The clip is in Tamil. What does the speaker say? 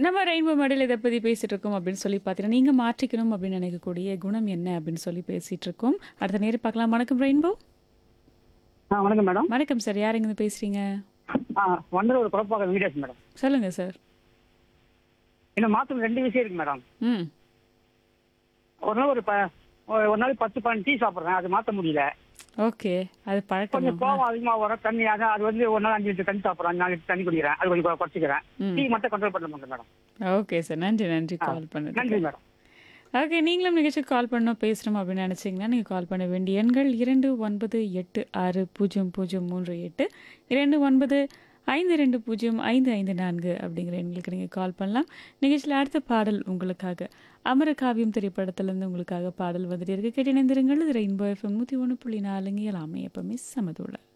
நம்ம ரெயின்போ மாடல் இதை பற்றி பேசிகிட்டு இருக்கோம் அப்படின்னு சொல்லி பார்த்தீங்கன்னா நீங்கள் மாற்றிக்கணும் அப்படின்னு நினைக்கக்கூடிய குணம் என்ன அப்படின்னு சொல்லி பேசிகிட்டு இருக்கோம் அடுத்த நேரம் பார்க்கலாம் வணக்கம் ரெயின்போ ஆ வணக்கம் மேடம் வணக்கம் சார் யார் எங்கேருந்து பேசுகிறீங்க ஆ வண்டலூர் ஒரு குழப்பாக வீடியோஸ் மேடம் சொல்லுங்கள் சார் இன்னும் மாதம் ரெண்டு விஷயம் இருக்கு மேடம் ம் ஒரு நாள் ஒரு ப ஒரு ஒரு நாள் பத்து பதினஞ்சு டீ சாப்பிட்றேன் அது மாற்ற முடியல ஓகே அது பழக்கம் கொஞ்சம் கோவம் அதிகமாக வரும் தண்ணி அதான் அது வந்து ஒரு நாள் அஞ்சு லிட்டர் தண்ணி சாப்பிட்றேன் அஞ்சு நாள் லிட்டர் தண்ணி குடிக்கிறேன் அது கொஞ்சம் குறைச்சிக்கிறேன் ம். டீ மட்டும் கண்ட்ரோல் பண்ண மாட்டேன் மேடம் ஓகே சார் நன்றி நன்றி கால் பண்ணது நன்றி மேடம் ஓகே நீங்களும் நிகழ்ச்சிக்கு கால் பண்ணணும் பேசணும் அப்படின்னு நினச்சிங்கன்னா நீங்கள் கால் பண்ண வேண்டிய எண்கள் இரண்டு ஒன்பது எட்டு ஆறு பூஜ்ஜியம் பூஜ்ஜியம் மூன்று எட்டு இரண்டு ஒன்பது ஐந்து ரெண்டு பூஜ்ஜியம் ஐந்து ஐந்து நான்கு அப்படிங்கிற எண்களுக்கு நீங்கள் கால் பண்ணலாம் நிகழ்ச்சியில் அடுத்த பாடல் உங்களுக்காக அமரகாவியம் திரைப்படத்திலேருந்து உங்களுக்காக பாடல் வந்துட்டு இருக்கு கேட்டு இணைந்திருங்கள் இது ரெயின்போ எஃப்எம் நூற்றி ஒன்று புள்ளி நாலுங்க எல்லாமே எப்பவுமே சமதோட